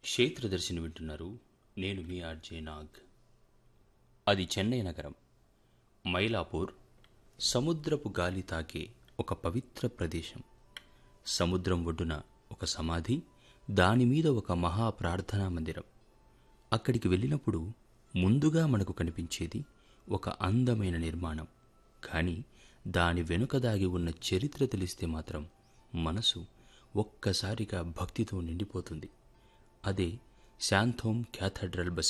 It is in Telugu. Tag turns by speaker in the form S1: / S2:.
S1: క్షేత్రదర్శిని వింటున్నారు నేను మీ ఆర్జే నాగ్ అది చెన్నై నగరం మైలాపూర్ సముద్రపు గాలి తాకే ఒక పవిత్ర ప్రదేశం సముద్రం ఒడ్డున ఒక సమాధి దానిమీద ఒక మహా ప్రార్థనా మందిరం అక్కడికి వెళ్ళినప్పుడు ముందుగా మనకు కనిపించేది ఒక అందమైన నిర్మాణం కానీ దాని వెనుక దాగి ఉన్న చరిత్ర తెలిస్తే మాత్రం మనసు ఒక్కసారిగా భక్తితో నిండిపోతుంది అదే శాంథోమ్ క్యాథడ్రల్ బసి